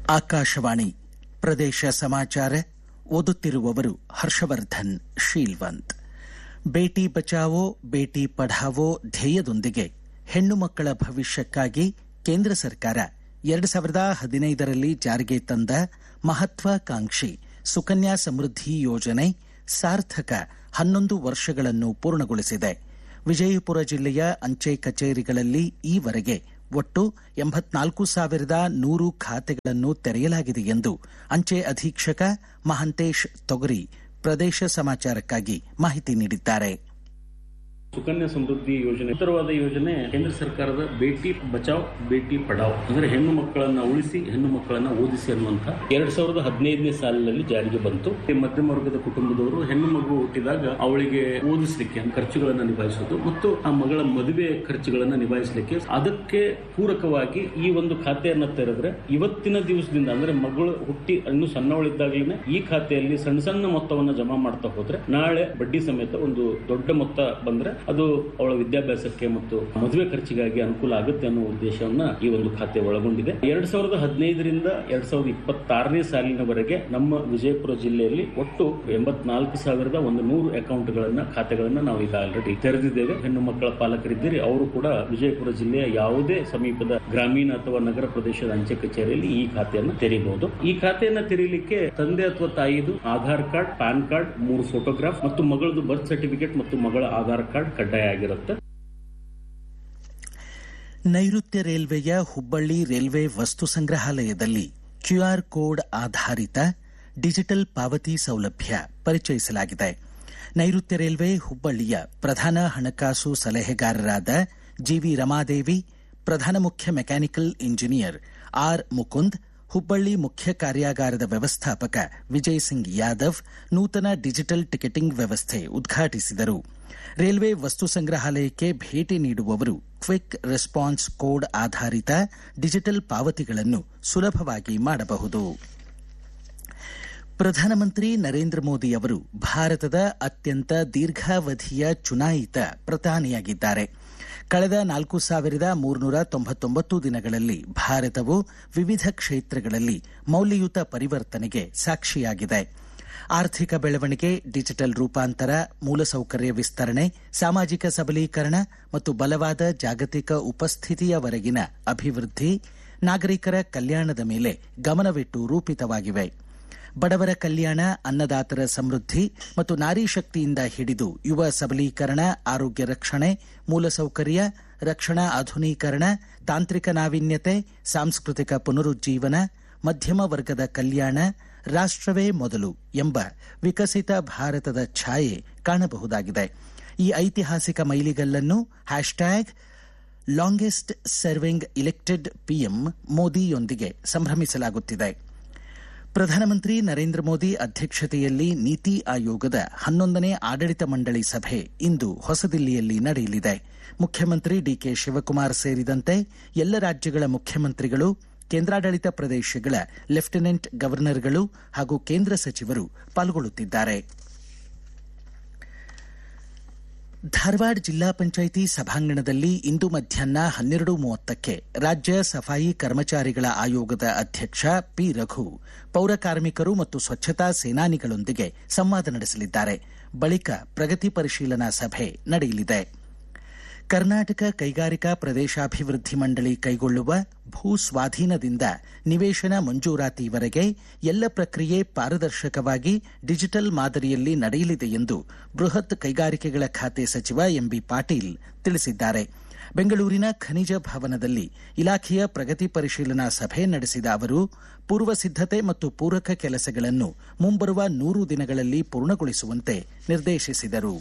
ಆಕಾಶವಾಣಿ ಪ್ರದೇಶ ಸಮಾಚಾರ ಓದುತ್ತಿರುವವರು ಹರ್ಷವರ್ಧನ್ ಶೀಲ್ವಂತ್ ಬೇಟಿ ಬಚಾವೋ ಬೇಟಿ ಪಢಾವೋ ಧ್ಯೇಯದೊಂದಿಗೆ ಹೆಣ್ಣು ಮಕ್ಕಳ ಭವಿಷ್ಯಕ್ಕಾಗಿ ಕೇಂದ್ರ ಸರ್ಕಾರ ಎರಡು ಸಾವಿರದ ಹದಿನೈದರಲ್ಲಿ ಜಾರಿಗೆ ತಂದ ಮಹತ್ವಾಕಾಂಕ್ಷಿ ಸುಕನ್ಯಾ ಸಮೃದ್ಧಿ ಯೋಜನೆ ಸಾರ್ಥಕ ಹನ್ನೊಂದು ವರ್ಷಗಳನ್ನು ಪೂರ್ಣಗೊಳಿಸಿದೆ ವಿಜಯಪುರ ಜಿಲ್ಲೆಯ ಅಂಚೆ ಕಚೇರಿಗಳಲ್ಲಿ ಈವರೆಗೆ ಒಟ್ಟು ಎಂಬತ್ನಾಲ್ಕು ಸಾವಿರದ ನೂರು ಖಾತೆಗಳನ್ನು ತೆರೆಯಲಾಗಿದೆ ಎಂದು ಅಂಚೆ ಅಧೀಕ್ಷಕ ಮಹಂತೇಶ್ ತೊಗರಿ ಪ್ರದೇಶ ಸಮಾಚಾರಕ್ಕಾಗಿ ಮಾಹಿತಿ ನೀಡಿದ್ದಾರೆ ಸುಕನ್ಯಾ ಸಮೃದ್ಧಿ ಯೋಜನೆ ಉತ್ತರವಾದ ಯೋಜನೆ ಕೇಂದ್ರ ಸರ್ಕಾರದ ಬೇಟಿ ಬಚಾವ್ ಬೇಟಿ ಪಡಾವ್ ಅಂದ್ರೆ ಹೆಣ್ಣು ಮಕ್ಕಳನ್ನ ಉಳಿಸಿ ಹೆಣ್ಣು ಮಕ್ಕಳನ್ನ ಓದಿಸಿ ಅನ್ನುವಂತ ಎರಡ್ ಸಾವಿರದ ಹದಿನೈದನೇ ಸಾಲಿನಲ್ಲಿ ಜಾರಿಗೆ ಬಂತು ಈ ಮಧ್ಯಮ ವರ್ಗದ ಕುಟುಂಬದವರು ಹೆಣ್ಣು ಮಗು ಹುಟ್ಟಿದಾಗ ಅವಳಿಗೆ ಓದಿಸಲಿಕ್ಕೆ ಖರ್ಚುಗಳನ್ನ ನಿಭಾಯಿಸೋದು ಮತ್ತು ಆ ಮಗಳ ಮದುವೆ ಖರ್ಚುಗಳನ್ನ ನಿಭಾಯಿಸಲಿಕ್ಕೆ ಅದಕ್ಕೆ ಪೂರಕವಾಗಿ ಈ ಒಂದು ಖಾತೆಯನ್ನ ತೆರೆದ್ರೆ ಇವತ್ತಿನ ದಿವಸದಿಂದ ಅಂದ್ರೆ ಮಗಳು ಹುಟ್ಟಿ ಇನ್ನು ಸಣ್ಣವಳಿದ್ದಾಗಲೇ ಈ ಖಾತೆಯಲ್ಲಿ ಸಣ್ಣ ಸಣ್ಣ ಮೊತ್ತವನ್ನ ಜಮಾ ಮಾಡ್ತಾ ಹೋದ್ರೆ ನಾಳೆ ಬಡ್ಡಿ ಸಮೇತ ಒಂದು ದೊಡ್ಡ ಮೊತ್ತ ಬಂದ್ರೆ ಅದು ಅವಳ ವಿದ್ಯಾಭ್ಯಾಸಕ್ಕೆ ಮತ್ತು ಮದುವೆ ಖರ್ಚಿಗಾಗಿ ಅನುಕೂಲ ಆಗುತ್ತೆ ಅನ್ನೋ ಉದ್ದೇಶವನ್ನ ಈ ಒಂದು ಖಾತೆ ಒಳಗೊಂಡಿದೆ ಎರಡ್ ಸಾವಿರದ ಹದಿನೈದರಿಂದ ಎರಡ್ ಸಾವಿರದ ಇಪ್ಪತ್ತಾರನೇ ಸಾಲಿನವರೆಗೆ ನಮ್ಮ ವಿಜಯಪುರ ಜಿಲ್ಲೆಯಲ್ಲಿ ಒಟ್ಟು ಎಂಬತ್ನಾಲ್ಕು ಸಾವಿರದ ಒಂದು ನೂರು ಅಕೌಂಟ್ಗಳನ್ನ ಖಾತೆಗಳನ್ನ ನಾವು ಈಗ ಆಲ್ರೆಡಿ ತೆರೆದಿದ್ದೇವೆ ಹೆಣ್ಣು ಮಕ್ಕಳ ಪಾಲಕರಿದ್ದೀರಿ ಅವರು ಕೂಡ ವಿಜಯಪುರ ಜಿಲ್ಲೆಯ ಯಾವುದೇ ಸಮೀಪದ ಗ್ರಾಮೀಣ ಅಥವಾ ನಗರ ಪ್ರದೇಶದ ಅಂಚೆ ಕಚೇರಿಯಲ್ಲಿ ಈ ಖಾತೆಯನ್ನು ತೆರೀಬಹುದು ಈ ಖಾತೆಯನ್ನ ತೆರೀಲಿಕ್ಕೆ ತಂದೆ ಅಥವಾ ತಾಯಿದು ಆಧಾರ್ ಕಾರ್ಡ್ ಪ್ಯಾನ್ ಕಾರ್ಡ್ ಮೂರು ಫೋಟೋಗ್ರಾಫ್ ಮತ್ತು ಮಗಳದು ಬರ್ತ್ ಸರ್ಟಿಫಿಕೇಟ್ ಮತ್ತು ಮಗಳ ಆಧಾರ್ ಕಾರ್ಡ್ ಕಡ್ಡಾಯ ಆಗಿರುತ್ತೆ ನೈಋತ್ಯ ರೈಲ್ವೆಯ ಹುಬ್ಬಳ್ಳಿ ರೈಲ್ವೆ ವಸ್ತು ಸಂಗ್ರಹಾಲಯದಲ್ಲಿ ಕ್ಯೂಆರ್ ಕೋಡ್ ಆಧಾರಿತ ಡಿಜಿಟಲ್ ಪಾವತಿ ಸೌಲಭ್ಯ ಪರಿಚಯಿಸಲಾಗಿದೆ ನೈಋತ್ಯ ರೈಲ್ವೆ ಹುಬ್ಬಳ್ಳಿಯ ಪ್ರಧಾನ ಹಣಕಾಸು ಸಲಹೆಗಾರರಾದ ಜಿವಿ ರಮಾದೇವಿ ಪ್ರಧಾನ ಮುಖ್ಯ mechanical engineer R Mukund Hubballi ಮುಖ್ಯ ಕಾರ್ಯಾಗಾರದ ವ್ಯವಸ್ಥಾಪಕ ವಿಜಯ್ ಸಿಂಗ್ ಯಾದವ್ ನೂತನ ಡಿಜಿಟಲ್ ಟಿಕೆಟಿಂಗ್ ವ್ಯವಸ್ಥೆ ಉದ್ಘಾಟಿಸಿದರು ರೈಲ್ವೆ ವಸ್ತು ಸಂಗ್ರಹಾಲಯಕ್ಕೆ ಭೇಟಿ ನೀಡುವವರು ಕ್ವಿಕ್ ರೆಸ್ಪಾನ್ಸ್ ಕೋಡ್ ಆಧಾರಿತ ಡಿಜಿಟಲ್ ಪಾವತಿಗಳನ್ನು ಸುಲಭವಾಗಿ ಮಾಡಬಹುದು ಪ್ರಧಾನಮಂತ್ರಿ ನರೇಂದ್ರ ಮೋದಿ ಅವರು ಭಾರತದ ಅತ್ಯಂತ ದೀರ್ಘಾವಧಿಯ ಚುನಾಯಿತ ಪ್ರಧಾನಿಯಾಗಿದ್ದಾರೆ ಕಳೆದ ನಾಲ್ಕು ಸಾವಿರದ ಮೂರ್ನೂರ ತೊಂಬತ್ತೊಂಬತ್ತು ದಿನಗಳಲ್ಲಿ ಭಾರತವು ವಿವಿಧ ಕ್ಷೇತ್ರಗಳಲ್ಲಿ ಮೌಲ್ಯಯುತ ಪರಿವರ್ತನೆಗೆ ಸಾಕ್ಷಿಯಾಗಿದೆ ಆರ್ಥಿಕ ಬೆಳವಣಿಗೆ ಡಿಜಿಟಲ್ ರೂಪಾಂತರ ಮೂಲಸೌಕರ್ಯ ವಿಸ್ತರಣೆ ಸಾಮಾಜಿಕ ಸಬಲೀಕರಣ ಮತ್ತು ಬಲವಾದ ಜಾಗತಿಕ ಉಪಸ್ಥಿತಿಯವರೆಗಿನ ಅಭಿವೃದ್ಧಿ ನಾಗರಿಕರ ಕಲ್ಯಾಣದ ಮೇಲೆ ಗಮನವಿಟ್ಟು ರೂಪಿತವಾಗಿವೆ ಬಡವರ ಕಲ್ಯಾಣ ಅನ್ನದಾತರ ಸಮೃದ್ಧಿ ಮತ್ತು ನಾರಿ ಶಕ್ತಿಯಿಂದ ಹಿಡಿದು ಯುವ ಸಬಲೀಕರಣ ಆರೋಗ್ಯ ರಕ್ಷಣೆ ಮೂಲಸೌಕರ್ಯ ರಕ್ಷಣಾ ಆಧುನೀಕರಣ ತಾಂತ್ರಿಕ ನಾವೀನ್ಯತೆ ಸಾಂಸ್ಕೃತಿಕ ಪುನರುಜ್ಜೀವನ ಮಧ್ಯಮ ವರ್ಗದ ಕಲ್ಯಾಣ ರಾಷ್ಟವೇ ಮೊದಲು ಎಂಬ ವಿಕಸಿತ ಭಾರತದ ಛಾಯೆ ಕಾಣಬಹುದಾಗಿದೆ ಈ ಐತಿಹಾಸಿಕ ಮೈಲಿಗಲ್ಲನ್ನು hashtag longest serving elected PM ಮೋದಿಯೊಂದಿಗೆ ಸಂಭ್ರಮಿಸಲಾಗುತ್ತಿದೆ ಪ್ರಧಾನಮಂತ್ರಿ ನರೇಂದ್ರ ಮೋದಿ ಅಧ್ಯಕ್ಷತೆಯಲ್ಲಿ ನೀತಿ ಆಯೋಗದ ಹನ್ನೊಂದನೇ ಆಡಳಿತ ಮಂಡಳಿ ಸಭೆ ಇಂದು ಹೊಸದಿಲ್ಲಿಯಲ್ಲಿ ನಡೆಯಲಿದೆ ಮುಖ್ಯಮಂತ್ರಿ ಡಿಕೆ ಶಿವಕುಮಾರ್ ಸೇರಿದಂತೆ ಎಲ್ಲ ರಾಜ್ಯಗಳ ಮುಖ್ಯಮಂತ್ರಿಗಳು ಕೇಂದ್ರಾಡಳಿತ ಪ್ರದೇಶಗಳ ಲೆಫ್ಟಿನೆಂಟ್ ಗವರ್ನರ್ಗಳು ಹಾಗೂ ಕೇಂದ್ರ ಸಚಿವರು ಪಾಲ್ಗೊಳ್ಳುತ್ತಿದ್ದಾರೆ ಧಾರವಾಡ ಜಿಲ್ಲಾ ಪಂಚಾಯಿತಿ ಸಭಾಂಗಣದಲ್ಲಿ ಇಂದು ಮಧ್ಯಾಹ್ನ ಹನ್ನೆರಡು ಮೂವತ್ತಕ್ಕೆ ರಾಜ್ಯ ಸಫಾಯಿ ಕರ್ಮಚಾರಿಗಳ ಆಯೋಗದ ಅಧ್ಯಕ್ಷ ಪಿ ರಘು ಪೌರ ಕಾರ್ಮಿಕರು ಮತ್ತು ಸ್ವಚ್ಛತಾ ಸೇನಾನಿಗಳೊಂದಿಗೆ ಸಂವಾದ ನಡೆಸಲಿದ್ದಾರೆ ಬಳಿಕ ಪ್ರಗತಿ ಪರಿಶೀಲನಾ ಸಭೆ ನಡೆಯಲಿದೆ ಕರ್ನಾಟಕ ಕೈಗಾರಿಕಾ ಪ್ರದೇಶಾಭಿವೃದ್ಧಿ ಮಂಡಳಿ ಕೈಗೊಳ್ಳುವ ಭೂ ಸ್ವಾಧೀನದಿಂದ ನಿವೇಶನ ಮಂಜೂರಾತಿವರೆಗೆ ಎಲ್ಲ ಪ್ರಕ್ರಿಯೆ ಪಾರದರ್ಶಕವಾಗಿ ಡಿಜಿಟಲ್ ಮಾದರಿಯಲ್ಲಿ ನಡೆಯಲಿದೆ ಎಂದು ಬೃಹತ್ ಕೈಗಾರಿಕೆಗಳ ಖಾತೆ ಸಚಿವ ಎಂಬಿ ಪಾಟೀಲ್ ತಿಳಿಸಿದ್ದಾರೆ ಬೆಂಗಳೂರಿನ ಖನಿಜ ಭವನದಲ್ಲಿ ಇಲಾಖೆಯ ಪ್ರಗತಿ ಪರಿಶೀಲನಾ ಸಭೆ ನಡೆಸಿದ ಅವರು ಪೂರ್ವ ಸಿದ್ದತೆ ಮತ್ತು ಪೂರಕ ಕೆಲಸಗಳನ್ನು ಮುಂಬರುವ ನೂರು ದಿನಗಳಲ್ಲಿ ಪೂರ್ಣಗೊಳಿಸುವಂತೆ ನಿರ್ದೇಶಿಸಿದರು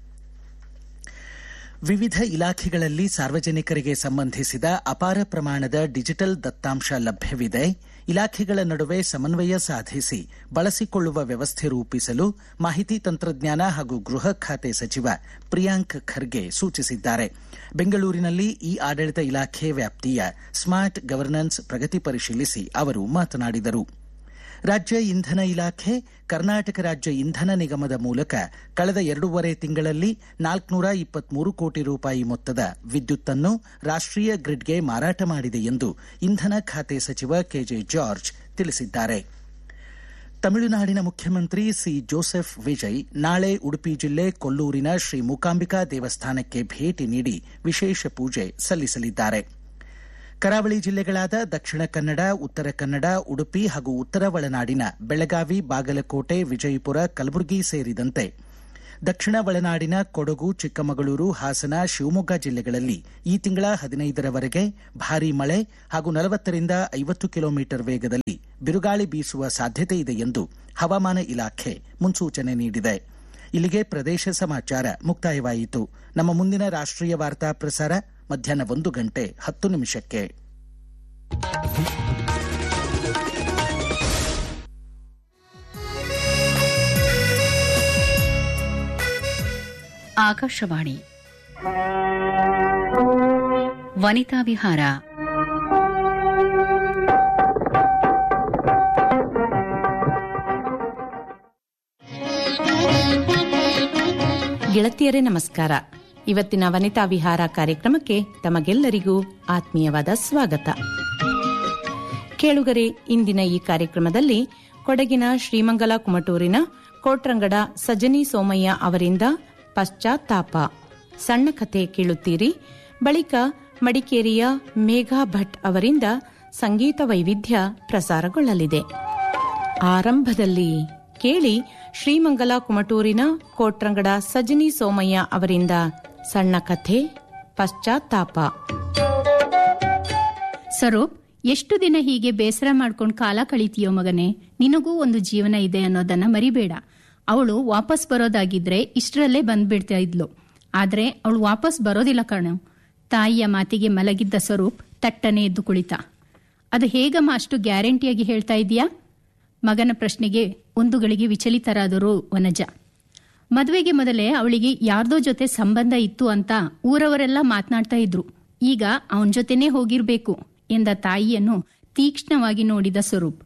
ವಿವಿಧ ಇಲಾಖೆಗಳಲ್ಲಿ ಸಾರ್ವಜನಿಕರಿಗೆ ಸಂಬಂಧಿಸಿದ ಅಪಾರ ಪ್ರಮಾಣದ ಡಿಜಿಟಲ್ ದತ್ತಾಂಶ ಲಭ್ಯವಿದೆ ಇಲಾಖೆಗಳ ನಡುವೆ ಸಮನ್ವಯ ಸಾಧಿಸಿ ಬಳಸಿಕೊಳ್ಳುವ ವ್ಯವಸ್ಥೆ ರೂಪಿಸಲು ಮಾಹಿತಿ ತಂತ್ರಜ್ಞಾನ ಹಾಗೂ ಗೃಹ ಖಾತೆ ಸಚಿವ ಪ್ರಿಯಾಂಕ್ ಖರ್ಗೆ ಸೂಚಿಸಿದ್ದಾರೆ ಬೆಂಗಳೂರಿನಲ್ಲಿ ಇ ಆಡಳಿತ ಇಲಾಖೆ ವ್ಯಾಪ್ತಿಯ ಸ್ಮಾರ್ಟ್ ಗವರ್ನೆನ್ಸ್ ಪ್ರಗತಿ ಪರಿಶೀಲಿಸಿ ಅವರು ಮಾತನಾಡಿದರು ರಾಜ್ಯ ಇಂಧನ ಇಲಾಖೆ ಕರ್ನಾಟಕ ರಾಜ್ಯ ಇಂಧನ ನಿಗಮದ ಮೂಲಕ ಕಳೆದ ಎರಡೂವರೆ ತಿಂಗಳಲ್ಲಿ ನಾಲ್ಕುನೂರ ಇಪ್ಪತ್ಮೂರು ಕೋಟಿ ರೂಪಾಯಿ ಮೊತ್ತದ ವಿದ್ಯುತ್ತನ್ನು ರಾಷ್ಟ್ರೀಯ ಗ್ರಿಡ್ಗೆ ಮಾರಾಟ ಮಾಡಿದೆ ಎಂದು ಇಂಧನ ಖಾತೆ ಸಚಿವ ಕೆಜೆ ಜಾರ್ಜ್ ತಿಳಿಸಿದ್ದಾರೆ ತಮಿಳುನಾಡಿನ ಮುಖ್ಯಮಂತ್ರಿ ಸಿ ಜೋಸೆಫ್ ವಿಜಯ್ ನಾಳೆ ಉಡುಪಿ ಜಿಲ್ಲೆ ಕೊಲ್ಲೂರಿನ ಶ್ರೀ ಮೂಕಾಂಬಿಕಾ ದೇವಸ್ಥಾನಕ್ಕೆ ಭೇಟಿ ನೀಡಿ ವಿಶೇಷ ಪೂಜೆ ಸಲ್ಲಿಸಲಿದ್ದಾರೆ ಕರಾವಳಿ ಜಿಲ್ಲೆಗಳಾದ ದಕ್ಷಿಣ ಕನ್ನಡ ಉತ್ತರ ಕನ್ನಡ ಉಡುಪಿ ಹಾಗೂ ಉತ್ತರ ಒಳನಾಡಿನ ಬೆಳಗಾವಿ ಬಾಗಲಕೋಟೆ ವಿಜಯಪುರ ಕಲಬುರಗಿ ಸೇರಿದಂತೆ ದಕ್ಷಿಣ ಒಳನಾಡಿನ ಕೊಡಗು ಚಿಕ್ಕಮಗಳೂರು ಹಾಸನ ಶಿವಮೊಗ್ಗ ಜಿಲ್ಲೆಗಳಲ್ಲಿ ಈ ತಿಂಗಳ ಹದಿನೈದರವರೆಗೆ ಭಾರೀ ಮಳೆ ಹಾಗೂ ನಲವತ್ತರಿಂದ ಐವತ್ತು ಕಿಲೋಮೀಟರ್ ವೇಗದಲ್ಲಿ ಬಿರುಗಾಳಿ ಬೀಸುವ ಸಾಧ್ಯತೆ ಇದೆ ಎಂದು ಹವಾಮಾನ ಇಲಾಖೆ ಮುನ್ಸೂಚನೆ ನೀಡಿದೆ ಇಲ್ಲಿಗೆ ಪ್ರದೇಶ ಸಮಾಚಾರ ಮುಕ್ತಾಯವಾಯಿತು ನಮ್ಮ ಮುಂದಿನ ರಾಷ್ಟ್ರೀಯ ವಾರ್ತಾ ಪ್ರಸಾರ ಮಧ್ಯಾಹ್ನ ಒಂದು ಗಂಟೆ ಹತ್ತು ನಿಮಿಷಕ್ಕೆ ಆಕಾಶವಾಣಿ ವನಿತಾ ವಿಹಾರ ಗೆಳತಿಯರೇ ನಮಸ್ಕಾರ ಇವತ್ತಿನ ವನಿತಾ ವಿಹಾರ ಕಾರ್ಯಕ್ರಮಕ್ಕೆ ತಮಗೆಲ್ಲರಿಗೂ ಆತ್ಮೀಯವಾದ ಸ್ವಾಗತ ಕೇಳುಗರೆ ಇಂದಿನ ಈ ಕಾರ್ಯಕ್ರಮದಲ್ಲಿ ಕೊಡಗಿನ ಶ್ರೀಮಂಗಲ ಕುಮಟೂರಿನ ಕೋಟ್ರಂಗಡ ಸಜನಿ ಸೋಮಯ್ಯ ಅವರಿಂದ ಪಶ್ಚಾತ್ತಾಪ ಸಣ್ಣ ಕಥೆ ಕೇಳುತ್ತೀರಿ ಬಳಿಕ ಮಡಿಕೇರಿಯ ಮೇಘಾ ಭಟ್ ಅವರಿಂದ ಸಂಗೀತ ವೈವಿಧ್ಯ ಪ್ರಸಾರಗೊಳ್ಳಲಿದೆ ಆರಂಭದಲ್ಲಿ ಕೇಳಿ ಶ್ರೀಮಂಗಲ ಕುಮಟೂರಿನ ಕೋಟ್ರಂಗಡ ಸಜನಿ ಸೋಮಯ್ಯ ಅವರಿಂದ ಸಣ್ಣ ಕಥೆ ಪಶ್ಚಾತ್ತಾಪ ಸ್ವರೂಪ್ ಎಷ್ಟು ದಿನ ಹೀಗೆ ಬೇಸರ ಮಾಡ್ಕೊಂಡು ಕಾಲ ಕಳೀತೀಯೋ ಮಗನೇ ನಿನಗೂ ಒಂದು ಜೀವನ ಇದೆ ಅನ್ನೋದನ್ನ ಮರಿಬೇಡ ಅವಳು ವಾಪಸ್ ಬರೋದಾಗಿದ್ರೆ ಇಷ್ಟರಲ್ಲೇ ಬಂದ್ಬಿಡ್ತಾ ಇದ್ಲು ಆದ್ರೆ ಅವಳು ವಾಪಸ್ ಬರೋದಿಲ್ಲ ಕಣು ತಾಯಿಯ ಮಾತಿಗೆ ಮಲಗಿದ್ದ ಸ್ವರೂಪ್ ತಟ್ಟನೆ ಎದ್ದು ಕುಳಿತ ಅದು ಹೇಗಮ್ಮ ಅಷ್ಟು ಗ್ಯಾರಂಟಿಯಾಗಿ ಹೇಳ್ತಾ ಇದೀಯಾ ಮಗನ ಪ್ರಶ್ನೆಗೆ ಒಂದು ಗಳಿಗೆ ವಿಚಲಿತರಾದರು ವನಜ ಮದುವೆಗೆ ಮೊದಲೇ ಅವಳಿಗೆ ಯಾರ್ದೋ ಜೊತೆ ಸಂಬಂಧ ಇತ್ತು ಅಂತ ಊರವರೆಲ್ಲ ಮಾತನಾಡ್ತಾ ಇದ್ರು ಈಗ ಅವನ ಜೊತೆನೇ ಹೋಗಿರ್ಬೇಕು ಎಂದ ತಾಯಿಯನ್ನು ತೀಕ್ಷ್ಣವಾಗಿ ನೋಡಿದ ಸ್ವರೂಪ್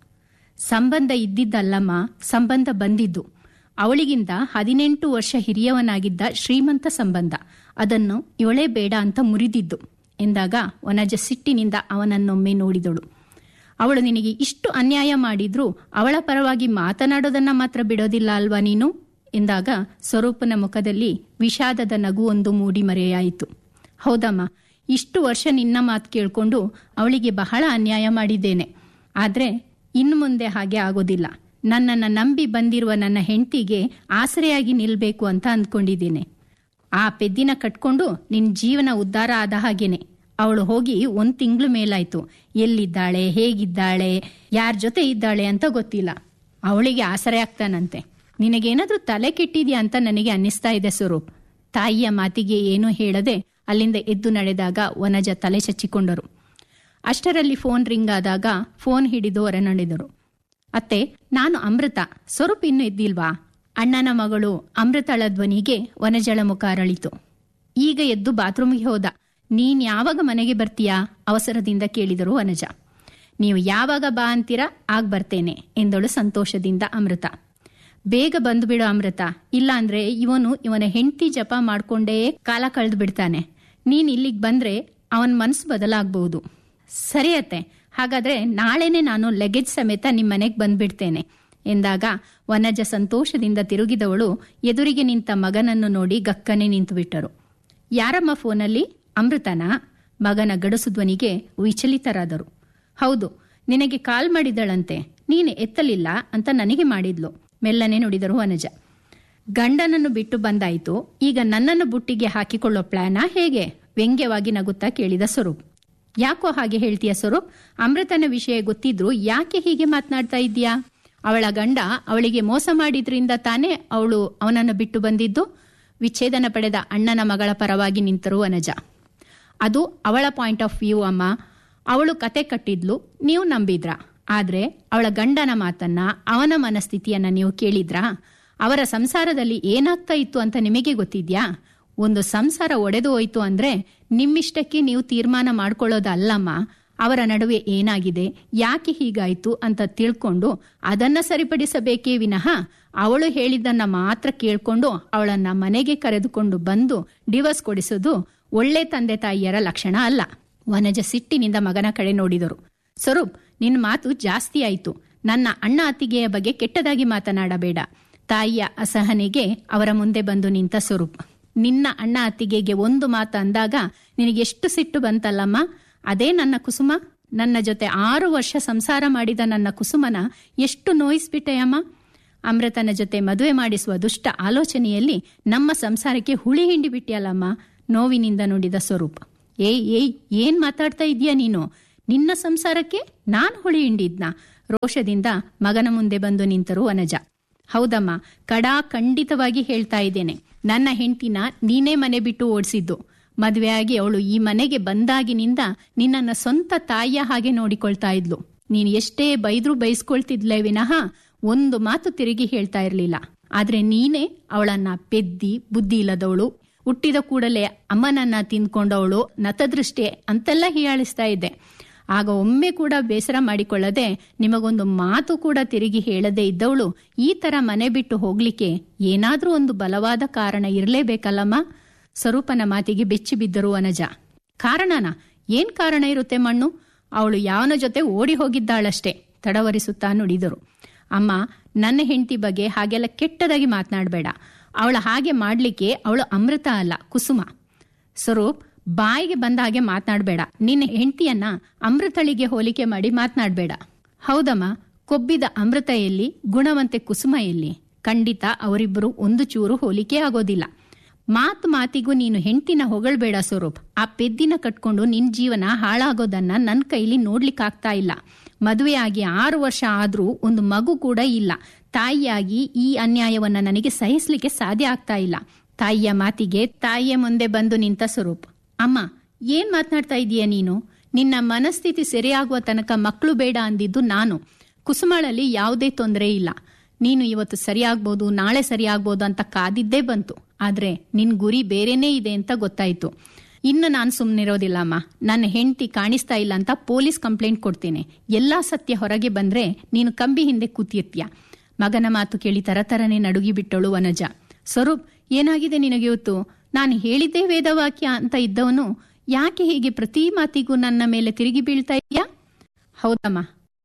ಸಂಬಂಧ ಇದ್ದಿದ್ದಲ್ಲಮ್ಮ ಸಂಬಂಧ ಬಂದಿದ್ದು ಅವಳಿಗಿಂತ ಹದಿನೆಂಟು ವರ್ಷ ಹಿರಿಯವನಾಗಿದ್ದ ಶ್ರೀಮಂತ ಸಂಬಂಧ ಅದನ್ನು ಇವಳೇ ಬೇಡ ಅಂತ ಮುರಿದಿದ್ದು ಎಂದಾಗ ವನಜ ಸಿಟ್ಟಿನಿಂದ ಅವನನ್ನೊಮ್ಮೆ ನೋಡಿದಳು ಅವಳು ನಿನಗೆ ಇಷ್ಟು ಅನ್ಯಾಯ ಮಾಡಿದ್ರೂ ಅವಳ ಪರವಾಗಿ ಮಾತನಾಡೋದನ್ನ ಮಾತ್ರ ಬಿಡೋದಿಲ್ಲ ಅಲ್ವಾ ನೀನು ಎಂದಾಗ ಸ್ವರೂಪನ ಮುಖದಲ್ಲಿ ವಿಷಾದದ ನಗುವೊಂದು ಮೂಡಿ ಮರೆಯಾಯಿತು ಹೌದಮ್ಮ ಇಷ್ಟು ವರ್ಷ ನಿನ್ನ ಮಾತು ಕೇಳ್ಕೊಂಡು ಅವಳಿಗೆ ಬಹಳ ಅನ್ಯಾಯ ಮಾಡಿದ್ದೇನೆ ಆದ್ರೆ ಇನ್ನು ಮುಂದೆ ಹಾಗೆ ಆಗೋದಿಲ್ಲ ನನ್ನನ್ನು ನಂಬಿ ಬಂದಿರುವ ನನ್ನ ಹೆಂಡತಿಗೆ ಆಸರೆಯಾಗಿ ನಿಲ್ಬೇಕು ಅಂತ ಅಂದ್ಕೊಂಡಿದ್ದೇನೆ ಆ ಪೆದ್ದಿನ ಕಟ್ಕೊಂಡು ನಿನ್ ಜೀವನ ಉದ್ಧಾರ ಆದ ಹಾಗೇನೆ ಅವಳು ಹೋಗಿ ಒಂದ್ ತಿಂಗಳು ಮೇಲಾಯ್ತು ಎಲ್ಲಿದ್ದಾಳೆ ಹೇಗಿದ್ದಾಳೆ ಯಾರ ಜೊತೆ ಇದ್ದಾಳೆ ಅಂತ ಗೊತ್ತಿಲ್ಲ ಅವಳಿಗೆ ಆಸರೆ ಆಗ್ತಾನಂತೆ ನಿನಗೇನಾದ್ರೂ ತಲೆ ಕೆಟ್ಟಿದ್ಯಾ ಅಂತ ನನಗೆ ಅನ್ನಿಸ್ತಾ ಇದೆ ಸ್ವರೂಪ್ ತಾಯಿಯ ಮಾತಿಗೆ ಏನೂ ಹೇಳದೆ ಅಲ್ಲಿಂದ ಎದ್ದು ನಡೆದಾಗ ವನಜ ತಲೆ ಚಚ್ಚಿಕೊಂಡರು ಅಷ್ಟರಲ್ಲಿ ಫೋನ್ ರಿಂಗ್ ಆದಾಗ ಫೋನ್ ಹಿಡಿದು ಹೊರನಡೆದರು ಅತ್ತೆ ನಾನು ಅಮೃತ ಸ್ವರೂಪ್ ಇನ್ನು ಎದ್ದಿಲ್ವಾ ಅಣ್ಣನ ಮಗಳು ಅಮೃತಳ ಧ್ವನಿಗೆ ವನಜಳ ಮುಖ ಅರಳಿತು ಈಗ ಎದ್ದು ಬಾತ್ರೂಮ್ಗೆ ಹೋದ ನೀನ್ ಯಾವಾಗ ಮನೆಗೆ ಬರ್ತೀಯಾ ಅವಸರದಿಂದ ಕೇಳಿದರು ವನಜ ನೀವು ಯಾವಾಗ ಬಾ ಅಂತೀರಾ ಆಗ ಬರ್ತೇನೆ ಎಂದಳು ಸಂತೋಷದಿಂದ ಅಮೃತ ಬೇಗ ಬಂದು ಬಿಡು ಅಮೃತ ಇಲ್ಲ ಅಂದ್ರೆ ಇವನು ಇವನ ಹೆಂಡತಿ ಜಪ ಮಾಡ್ಕೊಂಡೇ ಕಾಲ ಕಳೆದು ಬಿಡ್ತಾನೆ ನೀನ್ ಇಲ್ಲಿಗೆ ಬಂದ್ರೆ ಅವನ ಮನಸ್ಸು ಬದಲಾಗಬಹುದು ಸರಿ ಅತ್ತೆ ಹಾಗಾದ್ರೆ ನಾಳೆನೆ ನಾನು ಲಗೇಜ್ ಸಮೇತ ನಿಮ್ಮ ಮನೆಗೆ ಬಂದ್ಬಿಡ್ತೇನೆ ಎಂದಾಗ ವನಜ ಸಂತೋಷದಿಂದ ತಿರುಗಿದವಳು ಎದುರಿಗೆ ನಿಂತ ಮಗನನ್ನು ನೋಡಿ ಗಕ್ಕನೆ ನಿಂತು ಬಿಟ್ಟರು ಯಾರಮ್ಮ ಫೋನಲ್ಲಿ ಅಮೃತನ ಮಗನ ಗಡಸು ಧ್ವನಿಗೆ ವಿಚಲಿತರಾದರು ಹೌದು ನಿನಗೆ ಕಾಲ್ ಮಾಡಿದಳಂತೆ ನೀನು ಎತ್ತಲಿಲ್ಲ ಅಂತ ನನಗೆ ಮಾಡಿದ್ಲು ಮೆಲ್ಲನೆ ನುಡಿದರು ವನಜ ಗಂಡನನ್ನು ಬಿಟ್ಟು ಬಂದಾಯಿತು ಈಗ ನನ್ನನ್ನು ಬುಟ್ಟಿಗೆ ಹಾಕಿಕೊಳ್ಳೋ ಪ್ಲಾನಾ ಹೇಗೆ ವ್ಯಂಗ್ಯವಾಗಿ ನಗುತ್ತಾ ಕೇಳಿದ ಸ್ವರೂಪ್ ಯಾಕೋ ಹಾಗೆ ಹೇಳ್ತೀಯ ಸ್ವರೂಪ್ ಅಮೃತನ ವಿಷಯ ಗೊತ್ತಿದ್ರು ಯಾಕೆ ಹೀಗೆ ಮಾತನಾಡ್ತಾ ಇದ್ದೀಯಾ ಅವಳ ಗಂಡ ಅವಳಿಗೆ ಮೋಸ ಮಾಡಿದ್ರಿಂದ ತಾನೇ ಅವಳು ಅವನನ್ನು ಬಿಟ್ಟು ಬಂದಿದ್ದು ವಿಚ್ಛೇದನ ಪಡೆದ ಅಣ್ಣನ ಮಗಳ ಪರವಾಗಿ ನಿಂತರು ವನಜ ಅದು ಅವಳ ಪಾಯಿಂಟ್ ಆಫ್ ವ್ಯೂ ಅಮ್ಮ ಅವಳು ಕತೆ ಕಟ್ಟಿದ್ಲು ನೀವು ನಂಬಿದ್ರ ಆದ್ರೆ ಅವಳ ಗಂಡನ ಮಾತನ್ನ ಅವನ ಮನಸ್ಥಿತಿಯನ್ನ ನೀವು ಕೇಳಿದ್ರಾ ಅವರ ಸಂಸಾರದಲ್ಲಿ ಏನಾಗ್ತಾ ಇತ್ತು ಅಂತ ನಿಮಗೆ ಗೊತ್ತಿದ್ಯಾ ಒಂದು ಸಂಸಾರ ಒಡೆದು ಹೋಯ್ತು ಅಂದ್ರೆ ನಿಮ್ಮಿಷ್ಟಕ್ಕೆ ನೀವು ತೀರ್ಮಾನ ಮಾಡ್ಕೊಳ್ಳೋದಲ್ಲಮ್ಮ ಅವರ ನಡುವೆ ಏನಾಗಿದೆ ಯಾಕೆ ಹೀಗಾಯ್ತು ಅಂತ ತಿಳ್ಕೊಂಡು ಅದನ್ನ ಸರಿಪಡಿಸಬೇಕೇ ವಿನಃ ಅವಳು ಹೇಳಿದ್ದನ್ನ ಮಾತ್ರ ಕೇಳ್ಕೊಂಡು ಅವಳನ್ನ ಮನೆಗೆ ಕರೆದುಕೊಂಡು ಬಂದು ಡಿವೋರ್ಸ್ ಕೊಡಿಸೋದು ಒಳ್ಳೆ ತಂದೆ ತಾಯಿಯರ ಲಕ್ಷಣ ಅಲ್ಲ ವನಜ ಸಿಟ್ಟಿನಿಂದ ಮಗನ ಕಡೆ ನೋಡಿದರು ಸ್ವರೂಪ್ ನಿನ್ನ ಮಾತು ಜಾಸ್ತಿ ಆಯ್ತು ನನ್ನ ಅಣ್ಣ ಅತ್ತಿಗೆಯ ಬಗ್ಗೆ ಕೆಟ್ಟದಾಗಿ ಮಾತನಾಡಬೇಡ ತಾಯಿಯ ಅಸಹನೆಗೆ ಅವರ ಮುಂದೆ ಬಂದು ನಿಂತ ಸ್ವರೂಪ್ ನಿನ್ನ ಅಣ್ಣ ಅತ್ತಿಗೆಗೆ ಒಂದು ಮಾತು ಅಂದಾಗ ನಿನಗೆಷ್ಟು ಸಿಟ್ಟು ಬಂತಲ್ಲಮ್ಮ ಅದೇ ನನ್ನ ಕುಸುಮ ನನ್ನ ಜೊತೆ ಆರು ವರ್ಷ ಸಂಸಾರ ಮಾಡಿದ ನನ್ನ ಕುಸುಮನ ಎಷ್ಟು ನೋಯಿಸ್ಬಿಟ್ಟೆಯಮ್ಮ ಅಮೃತನ ಜೊತೆ ಮದುವೆ ಮಾಡಿಸುವ ದುಷ್ಟ ಆಲೋಚನೆಯಲ್ಲಿ ನಮ್ಮ ಸಂಸಾರಕ್ಕೆ ಹುಳಿ ಹಿಂಡಿ ಬಿಟ್ಟಿಯಲ್ಲಮ್ಮ ನೋವಿನಿಂದ ನುಡಿದ ಸ್ವರೂಪ ಏಯ್ ಏಯ್ ಏನ್ ಮಾತಾಡ್ತಾ ಇದೀಯ ನೀನು ನಿನ್ನ ಸಂಸಾರಕ್ಕೆ ನಾನ್ ಹುಳಿ ಹಿಂಡಿದ್ನ ರೋಷದಿಂದ ಮಗನ ಮುಂದೆ ಬಂದು ನಿಂತರು ವನಜ ಹೌದಮ್ಮ ಕಡಾ ಖಂಡಿತವಾಗಿ ಹೇಳ್ತಾ ಇದ್ದೇನೆ ನನ್ನ ಹೆಂಡತಿನ ನೀನೇ ಮನೆ ಬಿಟ್ಟು ಓಡಿಸಿದ್ದು ಮದುವೆಯಾಗಿ ಅವಳು ಈ ಮನೆಗೆ ಬಂದಾಗಿನಿಂದ ನಿನ್ನನ್ನ ಸ್ವಂತ ತಾಯಿಯ ಹಾಗೆ ನೋಡಿಕೊಳ್ತಾ ಇದ್ಲು ನೀನು ಎಷ್ಟೇ ಬೈದ್ರೂ ಬೈಸ್ಕೊಳ್ತಿದ್ಲೇ ವಿನಃ ಒಂದು ಮಾತು ತಿರುಗಿ ಹೇಳ್ತಾ ಇರಲಿಲ್ಲ ಆದ್ರೆ ನೀನೇ ಅವಳನ್ನ ಪೆದ್ದಿ ಬುದ್ಧಿ ಇಲ್ಲದವಳು ಹುಟ್ಟಿದ ಕೂಡಲೇ ಅಮ್ಮನನ್ನ ತಿಂದ್ಕೊಂಡವಳು ನತದೃಷ್ಟಿ ಅಂತೆಲ್ಲ ಹೀಯಾಳಿಸ್ತಾ ಇದ್ದೆ ಆಗ ಒಮ್ಮೆ ಕೂಡ ಬೇಸರ ಮಾಡಿಕೊಳ್ಳದೆ ನಿಮಗೊಂದು ಮಾತು ಕೂಡ ತಿರುಗಿ ಹೇಳದೇ ಇದ್ದವಳು ಈ ತರ ಮನೆ ಬಿಟ್ಟು ಹೋಗ್ಲಿಕ್ಕೆ ಏನಾದ್ರೂ ಒಂದು ಬಲವಾದ ಕಾರಣ ಇರಲೇಬೇಕಲ್ಲಮ್ಮ ಸ್ವರೂಪನ ಮಾತಿಗೆ ಬೆಚ್ಚಿ ಬಿದ್ದರು ಅನಜ ಕಾರಣನ ಏನ್ ಕಾರಣ ಇರುತ್ತೆ ಮಣ್ಣು ಅವಳು ಯಾವನ ಜೊತೆ ಓಡಿ ಹೋಗಿದ್ದಾಳಷ್ಟೇ ತಡವರಿಸುತ್ತಾ ನುಡಿದರು ಅಮ್ಮ ನನ್ನ ಹೆಂಡತಿ ಬಗ್ಗೆ ಹಾಗೆಲ್ಲ ಕೆಟ್ಟದಾಗಿ ಮಾತನಾಡಬೇಡ ಅವಳ ಹಾಗೆ ಮಾಡ್ಲಿಕ್ಕೆ ಅವಳು ಅಮೃತ ಅಲ್ಲ ಕುಸುಮ ಸ್ವರೂಪ್ ಬಾಯಿಗೆ ಬಂದ ಹಾಗೆ ಮಾತನಾಡಬೇಡ ನಿನ್ನ ಹೆಂಡತಿಯನ್ನ ಅಮೃತಳಿಗೆ ಹೋಲಿಕೆ ಮಾಡಿ ಮಾತನಾಡಬೇಡ ಹೌದಮ್ಮ ಕೊಬ್ಬಿದ ಅಮೃತ ಎಲ್ಲಿ ಗುಣವಂತೆ ಕುಸುಮ ಎಲ್ಲಿ ಖಂಡಿತ ಅವರಿಬ್ಬರು ಒಂದು ಚೂರು ಹೋಲಿಕೆ ಆಗೋದಿಲ್ಲ ಮಾತು ಮಾತಿಗೂ ನೀನು ಹೆಂಡ್ತಿನ ಹೊಗಳ್ಬೇಡ ಸ್ವರೂಪ್ ಆ ಪೆದ್ದಿನ ಕಟ್ಕೊಂಡು ನಿನ್ ಜೀವನ ಹಾಳಾಗೋದನ್ನ ನನ್ನ ಕೈಲಿ ನೋಡ್ಲಿಕ್ಕಾಗ್ತಾ ಇಲ್ಲ ಮದುವೆಯಾಗಿ ಆರು ವರ್ಷ ಆದ್ರೂ ಒಂದು ಮಗು ಕೂಡ ಇಲ್ಲ ತಾಯಿಯಾಗಿ ಈ ಅನ್ಯಾಯವನ್ನ ನನಗೆ ಸಹಿಸ್ಲಿಕ್ಕೆ ಸಾಧ್ಯ ಆಗ್ತಾ ಇಲ್ಲ ತಾಯಿಯ ಮಾತಿಗೆ ತಾಯಿಯ ಮುಂದೆ ಬಂದು ನಿಂತ ಸ್ವರೂಪ್ ಅಮ್ಮ ಏನ್ ಮಾತನಾಡ್ತಾ ಇದೀಯ ನೀನು ನಿನ್ನ ಮನಸ್ಥಿತಿ ಸರಿಯಾಗುವ ತನಕ ಮಕ್ಕಳು ಬೇಡ ಅಂದಿದ್ದು ನಾನು ಕುಸುಮಳಲ್ಲಿ ಯಾವುದೇ ತೊಂದರೆ ಇಲ್ಲ ನೀನು ಇವತ್ತು ಸರಿಯಾಗ್ಬೋದು ನಾಳೆ ಸರಿಯಾಗ್ಬೋದು ಅಂತ ಕಾದಿದ್ದೇ ಬಂತು ಆದ್ರೆ ನಿನ್ ಗುರಿ ಬೇರೆನೇ ಇದೆ ಅಂತ ಗೊತ್ತಾಯ್ತು ಇನ್ನು ನಾನು ಸುಮ್ಮನಿರೋದಿಲ್ಲಮ್ಮ ನನ್ನ ಹೆಂಡತಿ ಕಾಣಿಸ್ತಾ ಇಲ್ಲ ಅಂತ ಪೊಲೀಸ್ ಕಂಪ್ಲೇಂಟ್ ಕೊಡ್ತೇನೆ ಎಲ್ಲಾ ಸತ್ಯ ಹೊರಗೆ ಬಂದ್ರೆ ನೀನು ಕಂಬಿ ಹಿಂದೆ ಕೂತಿರ್ತೀಯ ಮಗನ ಮಾತು ಕೇಳಿ ತರತರನೆ ನಡುಗಿ ಬಿಟ್ಟಳು ವನಜ ಸ್ವರೂಪ್ ಏನಾಗಿದೆ ನಿನಗೆ ಇವತ್ತು ನಾನು ಹೇಳಿದ್ದೇ ವೇದವಾಕ್ಯ ಅಂತ ಇದ್ದವನು ಯಾಕೆ ಹೀಗೆ ಪ್ರತಿ ಮಾತಿಗೂ ನನ್ನ ಮೇಲೆ ತಿರುಗಿ ಬೀಳ್ತಾ ಇದೆಯಾ ಹೌದಮ್ಮ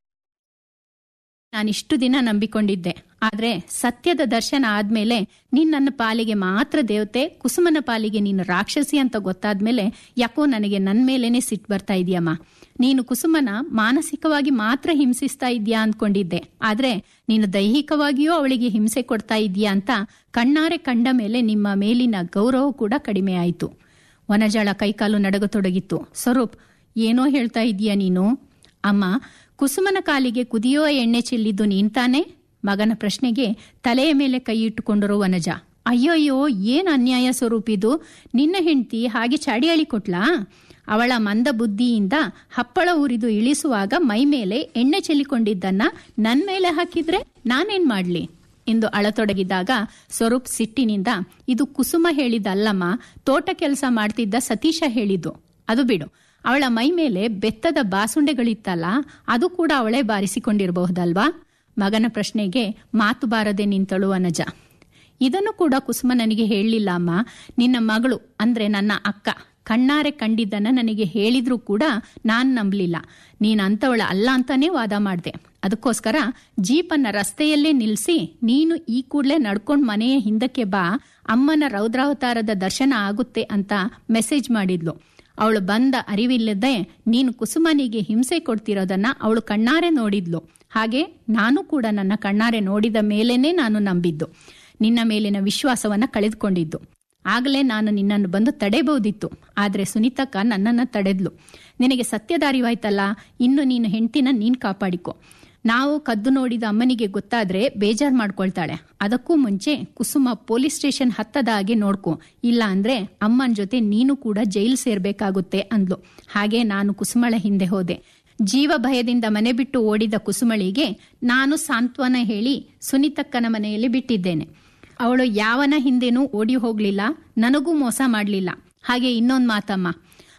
ನಾನಿಷ್ಟು ದಿನ ನಂಬಿಕೊಂಡಿದ್ದೆ ಆದ್ರೆ ಸತ್ಯದ ದರ್ಶನ ಆದ್ಮೇಲೆ ನೀನ್ ನನ್ನ ಪಾಲಿಗೆ ಮಾತ್ರ ದೇವತೆ ಕುಸುಮನ ಪಾಲಿಗೆ ನೀನು ರಾಕ್ಷಸಿ ಅಂತ ಗೊತ್ತಾದ್ಮೇಲೆ ಯಾಕೋ ನನಗೆ ನನ್ ಮೇಲೇನೆ ಸಿಟ್ಟು ಬರ್ತಾ ಇದೆಯಮ್ಮ ನೀನು ಕುಸುಮನ ಮಾನಸಿಕವಾಗಿ ಮಾತ್ರ ಹಿಂಸಿಸ್ತಾ ಇದೆಯಾ ಅಂದ್ಕೊಂಡಿದ್ದೆ ಆದ್ರೆ ನೀನು ದೈಹಿಕವಾಗಿಯೂ ಅವಳಿಗೆ ಹಿಂಸೆ ಕೊಡ್ತಾ ಇದೀಯಾ ಅಂತ ಕಣ್ಣಾರೆ ಕಂಡ ಮೇಲೆ ನಿಮ್ಮ ಮೇಲಿನ ಗೌರವ ಕೂಡ ಕಡಿಮೆ ಆಯಿತು ವನಜಾಳ ಕೈಕಾಲು ನಡಗತೊಡಗಿತ್ತು ಸ್ವರೂಪ್ ಏನೋ ಹೇಳ್ತಾ ಇದೀಯಾ ನೀನು ಅಮ್ಮ ಕುಸುಮನ ಕಾಲಿಗೆ ಕುದಿಯುವ ಎಣ್ಣೆ ಚೆಲ್ಲಿದ್ದು ನೀನ್ ತಾನೆ ಮಗನ ಪ್ರಶ್ನೆಗೆ ತಲೆಯ ಮೇಲೆ ಕೈ ಇಟ್ಟುಕೊಂಡರು ವನಜ ಅಯ್ಯಯ್ಯೋ ಏನ್ ಅನ್ಯಾಯ ಸ್ವರೂಪಿದು ನಿನ್ನ ಹೆಂಡತಿ ಹಾಗೆ ಚಾಡಿಯಾಳಿ ಕೊಟ್ಲಾ ಅವಳ ಮಂದ ಬುದ್ಧಿಯಿಂದ ಹಪ್ಪಳ ಉರಿದು ಇಳಿಸುವಾಗ ಮೈ ಮೇಲೆ ಎಣ್ಣೆ ಚೆಲ್ಲಿಕೊಂಡಿದ್ದನ್ನ ನನ್ ಮೇಲೆ ಹಾಕಿದ್ರೆ ನಾನೇನ್ ಮಾಡ್ಲಿ ಎಂದು ಅಳತೊಡಗಿದಾಗ ಸ್ವರೂಪ್ ಸಿಟ್ಟಿನಿಂದ ಇದು ಕುಸುಮ ಹೇಳಿದ್ದಲ್ಲಮ್ಮ ತೋಟ ಕೆಲಸ ಮಾಡ್ತಿದ್ದ ಸತೀಶ ಹೇಳಿದ್ದು ಅದು ಬಿಡು ಅವಳ ಮೈ ಮೇಲೆ ಬೆತ್ತದ ಬಾಸುಂಡೆಗಳಿತ್ತಲ್ಲ ಅದು ಕೂಡ ಅವಳೇ ಬಾರಿಸಿಕೊಂಡಿರಬಹುದಲ್ವಾ ಮಗನ ಪ್ರಶ್ನೆಗೆ ಮಾತು ಬಾರದೆ ನಿಂತಳು ಅನಜ ಇದನ್ನು ಕೂಡ ಕುಸುಮ ನನಗೆ ಹೇಳಲಿಲ್ಲ ಅಮ್ಮ ನಿನ್ನ ಮಗಳು ಅಂದ್ರೆ ನನ್ನ ಅಕ್ಕ ಕಣ್ಣಾರೆ ಕಂಡಿದ್ದನ್ನ ನನಗೆ ಹೇಳಿದ್ರೂ ಕೂಡ ನಾನ್ ನಂಬಲಿಲ್ಲ ನೀನ್ ಅಂತವಳ ಅಲ್ಲ ಅಂತಾನೆ ವಾದ ಮಾಡ್ದೆ ಅದಕ್ಕೋಸ್ಕರ ಜೀಪನ್ನ ರಸ್ತೆಯಲ್ಲೇ ನಿಲ್ಸಿ ನೀನು ಈ ಕೂಡ್ಲೆ ನಡ್ಕೊಂಡ್ ಮನೆಯ ಹಿಂದಕ್ಕೆ ಬಾ ಅಮ್ಮನ ರೌದ್ರಾವತಾರದ ದರ್ಶನ ಆಗುತ್ತೆ ಅಂತ ಮೆಸೇಜ್ ಮಾಡಿದ್ಲು ಅವಳು ಬಂದ ಅರಿವಿಲ್ಲದೆ ನೀನು ಕುಸುಮನಿಗೆ ಹಿಂಸೆ ಕೊಡ್ತಿರೋದನ್ನ ಅವಳು ಕಣ್ಣಾರೆ ನೋಡಿದ್ಲು ಹಾಗೆ ನಾನು ಕೂಡ ನನ್ನ ಕಣ್ಣಾರೆ ನೋಡಿದ ಮೇಲೇನೆ ನಾನು ನಂಬಿದ್ದು ನಿನ್ನ ಮೇಲಿನ ವಿಶ್ವಾಸವನ್ನ ಕಳೆದುಕೊಂಡಿದ್ದು ಆಗಲೇ ನಾನು ನಿನ್ನನ್ನು ಬಂದು ತಡೆಬಹುದಿತ್ತು ಆದ್ರೆ ಸುನೀತಕ್ಕ ನನ್ನನ್ನ ತಡೆದ್ಲು ನಿನಗೆ ಸತ್ಯದಾರಿವಾಯ್ತಲ್ಲ ಇನ್ನು ನೀನು ಹೆಂಡ್ತಿನ ನೀನ್ ಕಾಪಾಡಿಕೊ ನಾವು ಕದ್ದು ನೋಡಿದ ಅಮ್ಮನಿಗೆ ಗೊತ್ತಾದ್ರೆ ಬೇಜಾರ್ ಮಾಡ್ಕೊಳ್ತಾಳೆ ಅದಕ್ಕೂ ಮುಂಚೆ ಕುಸುಮ ಪೊಲೀಸ್ ಸ್ಟೇಷನ್ ಹತ್ತದ ಹಾಗೆ ನೋಡ್ಕೊ ಇಲ್ಲ ಅಂದ್ರೆ ಅಮ್ಮನ ಜೊತೆ ನೀನು ಕೂಡ ಜೈಲು ಸೇರ್ಬೇಕಾಗುತ್ತೆ ಅಂದ್ಲು ಹಾಗೆ ನಾನು ಕುಸುಮಳ ಹಿಂದೆ ಹೋದೆ ಜೀವ ಭಯದಿಂದ ಮನೆ ಬಿಟ್ಟು ಓಡಿದ ಕುಸುಮಳಿಗೆ ನಾನು ಸಾಂತ್ವನ ಹೇಳಿ ಸುನೀತಕ್ಕನ ಮನೆಯಲ್ಲಿ ಬಿಟ್ಟಿದ್ದೇನೆ ಅವಳು ಯಾವನ ಹಿಂದೆನೂ ಓಡಿ ಹೋಗ್ಲಿಲ್ಲ ನನಗೂ ಮೋಸ ಮಾಡ್ಲಿಲ್ಲ ಹಾಗೆ ಇನ್ನೊಂದ್ ಮಾತಮ್ಮ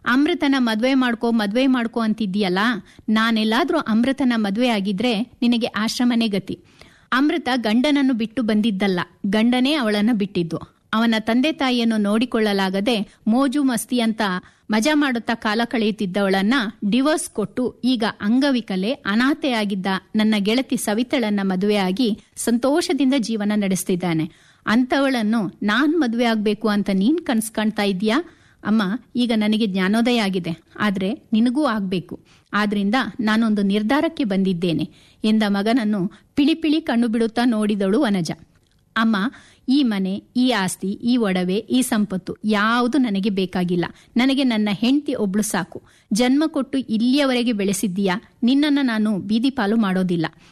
ಅಮೃತನ ಮದ್ವೆ ಮಾಡ್ಕೋ ಮದ್ವೆ ಮಾಡ್ಕೋ ಅಂತಿದ್ದೀಯಲ್ಲ ನಾನೆಲ್ಲಾದ್ರೂ ಅಮೃತನ ಮದ್ವೆ ಆಗಿದ್ರೆ ನಿನಗೆ ಆಶ್ರಮನೇ ಗತಿ ಅಮೃತ ಗಂಡನನ್ನು ಬಿಟ್ಟು ಬಂದಿದ್ದಲ್ಲ ಗಂಡನೇ ಅವಳನ್ನ ಬಿಟ್ಟಿದ್ದು ಅವನ ತಂದೆ ತಾಯಿಯನ್ನು ನೋಡಿಕೊಳ್ಳಲಾಗದೆ ಮೋಜು ಮಸ್ತಿ ಅಂತ ಮಜಾ ಮಾಡುತ್ತಾ ಕಾಲ ಕಳೆಯುತ್ತಿದ್ದವಳನ್ನ ಡಿವೋರ್ಸ್ ಕೊಟ್ಟು ಈಗ ಅಂಗವಿಕಲೆ ಅನಾಥೆಯಾಗಿದ್ದ ನನ್ನ ಗೆಳತಿ ಸವಿತಳನ್ನ ಮದುವೆಯಾಗಿ ಸಂತೋಷದಿಂದ ಜೀವನ ನಡೆಸ್ತಿದ್ದಾನೆ ಅಂತವಳನ್ನು ನಾನ್ ಮದುವೆ ಆಗ್ಬೇಕು ಅಂತ ನೀನ್ ಕನ್ಸ್ ಕಾಣ್ತಾ ಇದೀಯಾ ಅಮ್ಮ ಈಗ ನನಗೆ ಜ್ಞಾನೋದಯ ಆಗಿದೆ ಆದ್ರೆ ನಿನಗೂ ಆಗ್ಬೇಕು ಆದ್ರಿಂದ ನಾನೊಂದು ನಿರ್ಧಾರಕ್ಕೆ ಬಂದಿದ್ದೇನೆ ಎಂದ ಮಗನನ್ನು ಪಿಳಿಪಿಳಿ ಕಣ್ಣು ಬಿಡುತ್ತಾ ನೋಡಿದಳು ವನಜ ಅಮ್ಮ ಈ ಮನೆ ಈ ಆಸ್ತಿ ಈ ಒಡವೆ ಈ ಸಂಪತ್ತು ಯಾವುದು ನನಗೆ ಬೇಕಾಗಿಲ್ಲ ನನಗೆ ನನ್ನ ಹೆಂಡತಿ ಒಬ್ಳು ಸಾಕು ಜನ್ಮ ಕೊಟ್ಟು ಇಲ್ಲಿಯವರೆಗೆ ಬೆಳೆಸಿದ್ದೀಯಾ ನಿನ್ನನ್ನು ನಾನು ಬೀದಿ ಪಾಲು ಮಾಡೋದಿಲ್ಲ